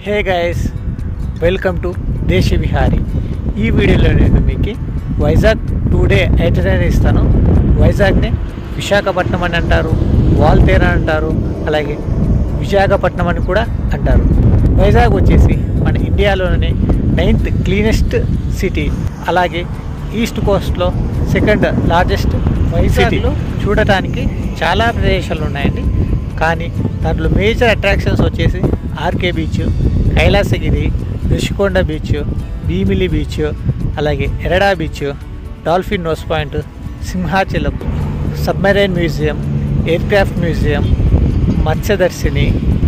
hey guys welcome to దేశ విహారీ ఈ వీడియోలో నేను మీకు వైజాగ్ టూ డే ఐటనరీ ఇస్తాను వైజాగ్ని విశాఖపట్నం అని అంటారు వాల్తేర్ అని అంటారు అలాగే విశాఖపట్నం అని కూడా అంటారు వైజాగ్ వచ్చేసి మన ఇండియాలోనే నైన్త్ క్లీనెస్ట్ సిటీ అలాగే ఈస్ట్ కోస్ట్లో సెకండ్ లార్జెస్ట్ వైజాగ్లో చూడటానికి చాలా ప్రదేశాలు ఉన్నాయండి కానీ దాంట్లో మేజర్ అట్రాక్షన్స్ వచ్చేసి RK beach Kailasagiri Rushikonda beach Bheemili beach అలాగే Erada beach dolphin nose point Simhachalam submarine museum aircraft museum Matsyadarshini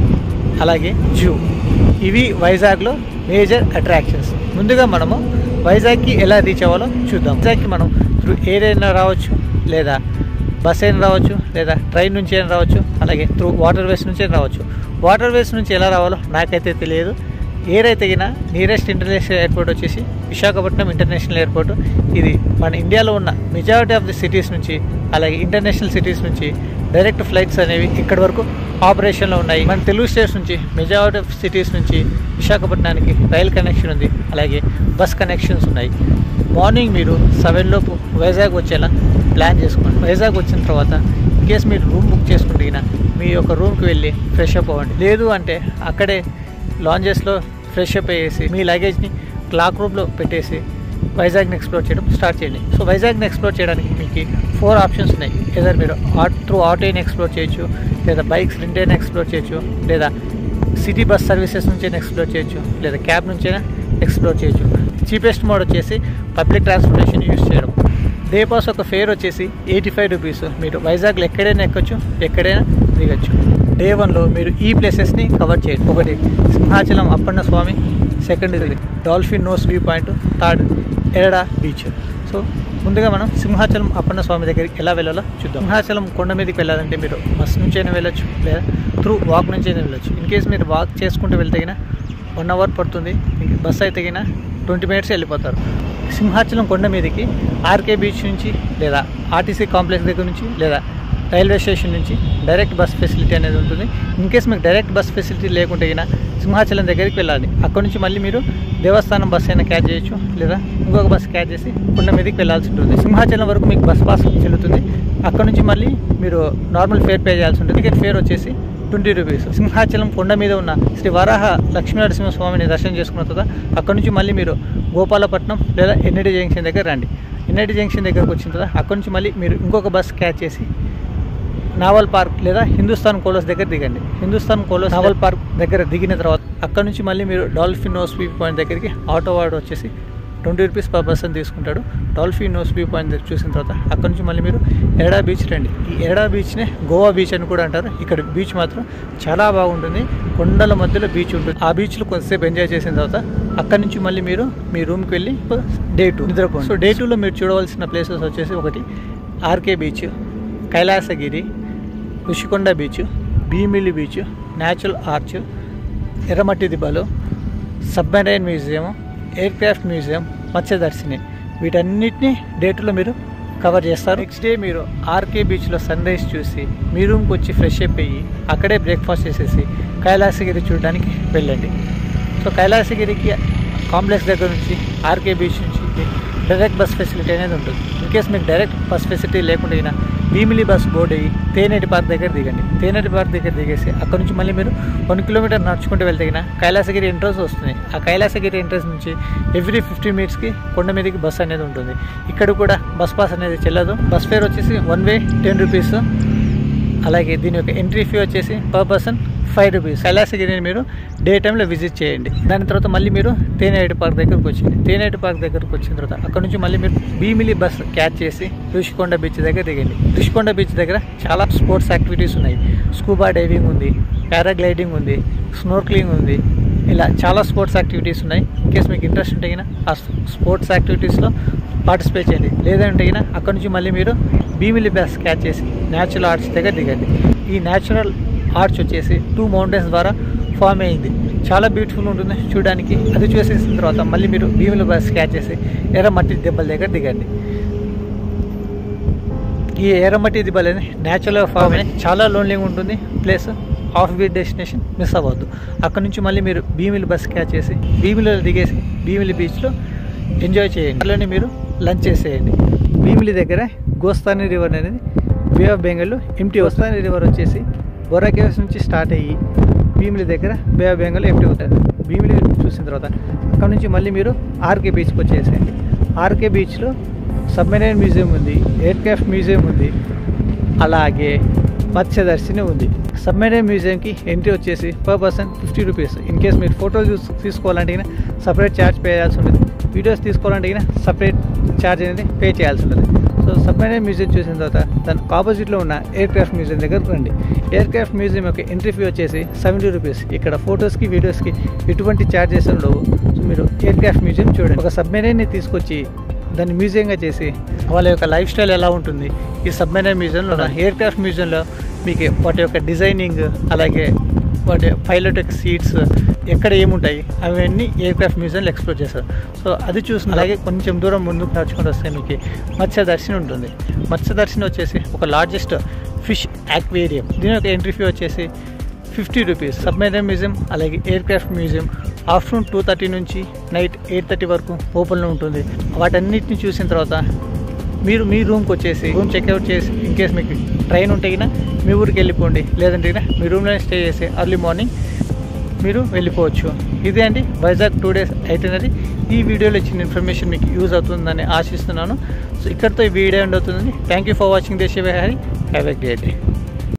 అలాగే జూ ఇవి వైజాగ్లో మేజర్ అట్రాక్షన్స్ ముందుగా మనము వైజాగ్కి ఎలా రీచ్ అవ్వాలో చూద్దాం వైజాగ్కి మనం త్రూ ఎయిర్ అయినా రావచ్చు లేదా బస్ అయినా రావచ్చు లేదా ట్రైన్ నుంచి అయినా రావచ్చు అలాగే త్రూ వాటర్ వేస్ నుంచి అయినా రావచ్చు వాటర్ వేస్ నుంచి ఎలా రావాలో నాకైతే తెలియదు ఎయిర్ అయితే గిన నియరెస్ట్ ఇంటర్నేషనల్ ఎయిర్పోర్ట్ వచ్చేసి విశాఖపట్నం ఇంటర్నేషనల్ ఎయిర్పోర్ట్ ఇది మన ఇండియాలో ఉన్న మెజారిటీ ఆఫ్ ది సిటీస్ నుంచి అలాగే ఇంటర్నేషనల్ సిటీస్ నుంచి డైరెక్ట్ ఫ్లైట్స్ అనేవి ఇక్కడి వరకు ఆపరేషన్లో ఉన్నాయి మన తెలుగు స్టేట్స్ నుంచి మెజారిటీ ఆఫ్ సిటీస్ నుంచి విశాఖపట్నానికి రైల్ కనెక్షన్ ఉంది అలాగే బస్ కనెక్షన్స్ ఉన్నాయి మార్నింగ్ మీరు సెవెన్ లోపు వైజాగ్ వచ్చేలా ప్లాన్ చేసుకోండి వైజాగ్ వచ్చిన తర్వాత ఇన్ కేస్ మీరు రూమ్ బుక్ చేసుకుంటే గిన మీ యొక్క రూమ్కి వెళ్ళి ఫ్రెష్ అప్ అవ్వండి లేదు అంటే అక్కడే లాంజెస్లో ఫ్రెష్ అప్ అయ్యేసి మీ లగేజ్ని క్లాక్ రూమ్లో పెట్టేసి వైజాగ్ని ఎక్స్ప్లోర్ చేయడం స్టార్ట్ చేయండి సో వైజాగ్ని ఎక్స్ప్లోర్ చేయడానికి మీకు ఫోర్ ఆప్షన్స్ ఉన్నాయి ఏదైనా మీరు ఆట్ త్రూ ఆటో అయినా ఎక్స్ప్లోర్ చేయొచ్చు లేదా బైక్స్ రెంట్ అయినా ఎక్స్ప్లోర్ చేయొచ్చు లేదా సిటీ బస్ సర్వీసెస్ నుంచి అయినా ఎక్స్ప్లోర్ చేయొచ్చు లేదా క్యాబ్ నుంచి అయినా ఎక్స్ప్లోర్ చేయొచ్చు చీపెస్ట్ మోడ్ వచ్చేసి పబ్లిక్ ట్రాన్స్పోర్టేషన్ యూస్ చేయడం డే పాస్ ఒక ఫేర్ వచ్చేసి ఎయిటీ ఫైవ్ రూపీస్ మీరు వైజాగ్లో ఎక్కడైనా ఎక్కొచ్చు ఎక్కడైనా దిగచ్చు డే వన్లో మీరు ఈ ప్లేసెస్ని కవర్ చేయండి ఒకటి సింహాచలం అప్పన్న స్వామి సెకండ్ ఇది dolphin nose view point third Erada beach so ముందుగా మనం సింహాచలం అప్పన్న స్వామి దగ్గరికి ఎలా వెళ్ళాలో చూద్దాం సింహాచలం కొండ మీదకి వెళ్ళాలంటే మీరు బస్ నుంచి అయినా వెళ్ళొచ్చు లేదా త్రూ వాక్ నుంచి అయినా వెళ్ళొచ్చు ఇన్ కేస్ మీరు వాక్ చేసుకుంటూ వెళ్తే గిన వన్ అవర్ పడుతుంది బస్ అయితే గిన ట్వంటీ మినిట్స్ వెళ్ళిపోతారు సింహాచలం కొండ మీదకి ఆర్కే బీచ్ నుంచి లేదా ఆర్టీసీ కాంప్లెక్స్ దగ్గర నుంచి లేదా రైల్వే స్టేషన్ నుంచి డైరెక్ట్ బస్ ఫెసిలిటీ అనేది ఉంటుంది ఇన్ కేస్ మీకు డైరెక్ట్ బస్ ఫెసిలిటీ లేకుంటే అయినా సింహాచలం దగ్గరికి వెళ్ళాలి అక్కడ నుంచి మళ్ళీ మీరు దేవస్థానం బస్ అయినా క్యాచ్ చేయొచ్చు లేదా ఇంకొక బస్ క్యాచ్ చేసి కొండ మీదకి వెళ్ళాల్సి ఉంటుంది సింహాచలం వరకు మీకు బస్ పాస్ చెల్లుతుంది అక్కడ నుంచి మళ్ళీ మీరు నార్మల్ ఫేర్ పే చేయాల్సి ఉంటుంది టికెట్ ఫేర్ వచ్చేసి ట్వంటీ రూపీస్ సింహాచలం కొండ మీద ఉన్న శ్రీ వరాహ లక్ష్మీ నరసింహ స్వామిని దర్శనం చేసుకున్న తర్వాత అక్కడ నుంచి మళ్ళీ మీరు గోపాలపట్నం లేదా ఎన్ఐడి జంక్షన్ దగ్గర రండి ఎన్ఐడి జంక్షన్ దగ్గరకు వచ్చిన తర్వాత అక్కడ నుంచి మళ్ళీ మీరు ఇంకొక బస్ క్యాచ్ చేసి నావల్ పార్క్ లేదా హిందుస్థాన్ కోలోస్ దగ్గర దిగండి హిందుస్థాన్ కోలోస్ నావల్ పార్క్ దగ్గర దిగిన తర్వాత అక్కడ నుంచి మళ్ళీ మీరు డాల్ఫిన్ నోస్ వ్యూ పాయింట్ దగ్గరికి ఆటో వాడు వచ్చేసి ట్వంటీ రూపీస్ పర్ పర్సన్ తీసుకుంటాడు డాల్ఫిన్ నోస్ వ్యూ పాయింట్ దగ్గర చూసిన తర్వాత అక్కడ నుంచి మళ్ళీ మీరు ఎరడా బీచ్ రండి ఈ ఎరడా బీచ్నే గోవా బీచ్ అని కూడా అంటారు ఇక్కడ బీచ్ మాత్రం చాలా బాగుంటుంది కొండల మధ్యలో బీచ్ ఉంటుంది ఆ బీచ్లో కొంతసేపు ఎంజాయ్ చేసిన తర్వాత అక్కడ నుంచి మళ్ళీ మీరు మీ రూమ్కి వెళ్ళి డే టూ నిద్రపోండి సో డే టూలో మీరు చూడవలసిన ప్లేసెస్ వచ్చేసి ఒకటి RK beach Kailasagiri Rushikonda beach Bheemili beach natural arch Erramatti Dibbalu submarine museum aircraft museum Matsyadarshini వీటన్నిటిని డేట్లో మీరు కవర్ చేస్తారు నెక్స్ట్ డే మీరు ఆర్కే బీచ్లో సన్ రైజ్ చూసి మీ రూమ్కి వచ్చి ఫ్రెష్ అప్ అయ్యి అక్కడే బ్రేక్ఫాస్ట్ చేసేసి కైలాసగిరి చూడడానికి వెళ్ళండి సో కైలాసగిరికి కాంప్లెక్స్ దగ్గర నుంచి ఆర్కే బీచ్ నుంచి డైరెక్ట్ బస్ ఫెసిలిటీ అనేది ఉంటుంది ఇన్ కేస్ మీకు డైరెక్ట్ బస్ ఫెసిలిటీ లేకుండా అయినా భీమిలి బస్ బోర్డ్ అయ్యి తేనేటి పార్క్ దగ్గర దిగండి తేనేటి పార్క్ దగ్గర దిగేసి అక్కడ నుంచి మళ్ళీ మీరు వన్ కిలోమీటర్ నడుచుకుంటూ వెళ్తే గిన కైలాసగిరి ఎంట్రన్స్ వస్తుంది ఆ కైలాసగిరి ఎంట్రన్స్ నుంచి ఎవ్రీ ఫిఫ్టీ మినిట్స్కి కొండ మీదకి బస్ అనేది ఉంటుంది ఇక్కడ కూడా బస్ పాస్ అనేది చెల్లదు బస్ ఫేర్ వచ్చేసి వన్ వే టెన్ రూపీస్ అలాగే దీని యొక్క ఎంట్రీ ఫీ వచ్చేసి పర్ పర్సన్ ఫైవ్ రూపీస్ కైలాసగిరిని మీరు డే టైంలో విజిట్ చేయండి దాని తర్వాత మళ్ళీ మీరు తేనేటి పార్క్ దగ్గరకు వచ్చింది తేనేటి పార్క్ దగ్గరకు వచ్చిన తర్వాత అక్కడ నుంచి మళ్ళీ మీరు భీమిలి బస్ క్యాచ్ చేసి ఋషికొండ బీచ్ దగ్గర దిగండి ఋషికొండ బీచ్ దగ్గర చాలా స్పోర్ట్స్ యాక్టివిటీస్ ఉన్నాయి స్కూబా డైవింగ్ ఉంది పారాగ్లైడింగ్ ఉంది స్నోర్క్లింగ్ ఉంది ఇలా చాలా స్పోర్ట్స్ యాక్టివిటీస్ ఉన్నాయి ఇన్ కేస్ మీకు ఇంట్రెస్ట్ ఉంటే గిన ఆ స్పోర్ట్స్ యాక్టివిటీస్లో పార్టిసిపేట్ చేయండి లేదంటే గిన అక్కడ నుంచి మళ్ళీ మీరు భీమిలి బస్ క్యాచ్ చేసి న్యాచురల్ ఆర్ట్స్ దగ్గర దిగండి ఈ న్యాచురల్ ఆర్చ్ వచ్చేసి టూ మౌంటైన్స్ ద్వారా ఫామ్ అయింది చాలా బ్యూటిఫుల్ ఉంటుంది చూడడానికి అది చూసేసిన తర్వాత మళ్ళీ మీరు భీమిలి బస్ క్యాచ్ చేసి ఎర్ర మట్టి దెబ్బల దగ్గర దిగండి ఈ ఎర్రమట్టి దిబ్బలు అనేది న్యాచురల్గా ఫామ్ అయిన చాలా లోన్లీగా ఉంటుంది place off beat destination miss అవ్వద్దు అక్కడ నుంచి మళ్ళీ మీరు భీమిలి బస్ క్యాచ్ చేసి భీమిలిలో దిగేసి భీమిలి బీచ్లో ఎంజాయ్ చేయండి అందులోనే మీరు లంచ్ చేసేయండి భీమిలి దగ్గర గోస్తాని రివర్ అనేది బే ఆఫ్ బెంగాల్లో ఎంటీ వస్తాని రివర్ వచ్చేసి బొర్రా కేవ్స్ నుంచి స్టార్ట్ అయ్యి భీమిలి దగ్గర బే ఆఫ్ బెంగాల్ ఎంటీ అవుతుంది భీమిలి చూసిన తర్వాత అక్కడ నుంచి మళ్ళీ మీరు ఆర్కే బీచ్కి వచ్చేసేయండి ఆర్కే బీచ్లో సబ్మెరైన్ మ్యూజియం ఉంది ఎయిర్ క్రాఫ్ట్ మ్యూజియం ఉంది అలాగే మత్స్యదర్శిని ఉంది సబ్మెరైన్ మ్యూజియంకి ఎంట్రీ వచ్చేసి per person fifty rupees in case మీరు ఫోటోలు చూస్ తీసుకోవాలంటే సపరేట్ ఛార్జ్ పే చేయాల్సి ఉంటుంది వీడియోస్ తీసుకోవాలంటే సపరేట్ ఛార్జ్ అనేది పే చేయాల్సి ఉంటుంది సో సబ్మెరైన్ మ్యూజియం చూసిన తర్వాత దాని ఆపోజిట్లో ఉన్న ఎయిర్ క్రాఫ్ట్ మ్యూజియం దగ్గరకు రండి ఎయిర్ క్రాఫ్ట్ మ్యూజియం యొక్క ఎంట్రీ ఫీ వచ్చేసి సెవెంటీ రూపీస్ ఇక్కడ ఫొటోస్కి వీడియోస్కి ఎటువంటి ఛార్జెస్ ఉండవు సో మీరు ఎయిర్ క్రాఫ్ట్ మ్యూజియం చూడండి ఒక సబ్మెరైన్ని తీసుకొచ్చి దాన్ని మ్యూజియంగా చేసి వాళ్ళ యొక్క లైఫ్ స్టైల్ ఎలా ఉంటుంది ఈ సబ్మెరైన్ మ్యూజియంలో ఎయిర్ క్రాఫ్ట్ మ్యూజియంలో మీకు వాటి యొక్క డిజైనింగ్ అలాగే వాటి పైలట్ యొక్క సీట్స్ ఎక్కడ ఏముంటాయి అవన్నీ ఎయిర్ క్రాఫ్ట్ మ్యూజియంలో ఎక్స్ప్లోర్ చేస్తారు సో అది చూసిన అలాగే కొంచెం దూరం ముందుకు నడుచుకుంటూ వస్తే మీకు మత్స్యదర్శిని ఉంటుంది మత్స్యదర్శిని వచ్చేసి ఒక లార్జెస్ట్ ఫిష్ యాక్వేరియం దీని యొక్క ఎంట్రీ ఫీ వచ్చేసి ఫిఫ్టీ రూపీస్ సబ్మెరైన్ మ్యూజియం అలాగే aircraft museum afternoon two thirty నుంచి నైట్ ఎయిట్ థర్టీ వరకు ఓపెన్లో ఉంటుంది వాటన్నిటిని చూసిన తర్వాత మీరు మీ రూమ్కి వచ్చేసి రూమ్ చెక్అవుట్ చేసి ఇన్ కేస్ మీకు ట్రైన్ ఉంటే గిన మీ ఊరికి వెళ్ళిపోండి లేదంటే గిన మీ రూమ్లోనే స్టే చేసి ఎర్లీ మార్నింగ్ మీరు వెళ్ళిపోవచ్చు ఇదే అండి వైజాగ్ టూ డేస్ అయితేనది ఈ వీడియోలో ఇచ్చిన ఇన్ఫర్మేషన్ మీకు యూజ్ అవుతుందని ఆశిస్తున్నాను సో ఇక్కడితో ఈ వీడియో ఎండ్ అవుతుందండి thank you for watching Desi Vihari have a great day